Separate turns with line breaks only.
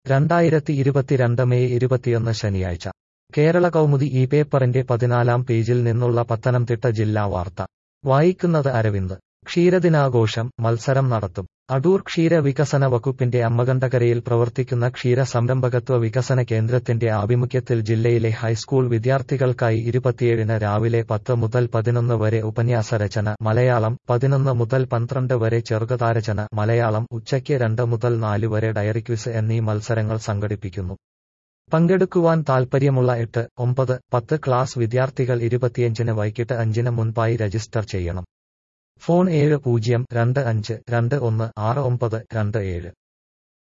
രണ്ടായിരത്തി ഇരുപത്തിരണ്ട് മെയ് ഇരുപത്തിയൊന്ന് ശനിയാഴ്ച കേരള കൗമുദി ഈ പേപ്പറിന്റെ പതിനാലാം പേജിൽ നിന്നുള്ള പത്തനംതിട്ട ജില്ലാ വാർത്ത വായിക്കുന്നത് അരവിന്ദ് ക്ഷീരദിനാഘോഷം മത്സരം നടത്തും അടൂർ ക്ഷീര വികസന വകുപ്പിന്റെ അമ്മകണ്ഠകരയിൽ പ്രവർത്തിക്കുന്ന ക്ഷീര സംരംഭകത്വ വികസന കേന്ദ്രത്തിന്റെ ആഭിമുഖ്യത്തിൽ ജില്ലയിലെ ഹൈസ്കൂൾ വിദ്യാർത്ഥികൾക്കായി ഇരുപത്തിയേഴിന് രാവിലെ പത്ത് മുതൽ പതിനൊന്ന് വരെ ഉപന്യാസ രചന മലയാളം പതിനൊന്ന് മുതൽ പന്ത്രണ്ട് വരെ ചെറുകഥാരചന മലയാളം ഉച്ചയ്ക്ക് രണ്ട് മുതൽ നാല് വരെ ഡയറി ക്വിസ് എന്നീ മത്സരങ്ങൾ സംഘടിപ്പിക്കുന്നു പങ്കെടുക്കുവാൻ താൽപ്പര്യമുള്ള എട്ട് ഒമ്പത് പത്ത് ക്ലാസ് വിദ്യാർത്ഥികൾ ഇരുപത്തിയഞ്ചിന് വൈകിട്ട് അഞ്ചിന് മുൻപായി രജിസ്റ്റർ ചെയ്യണം ഫോൺ ഏഴ് പൂജ്യം രണ്ട് അഞ്ച് രണ്ട് ഒന്ന് ആറ് ഒമ്പത് രണ്ട് ഏഴ്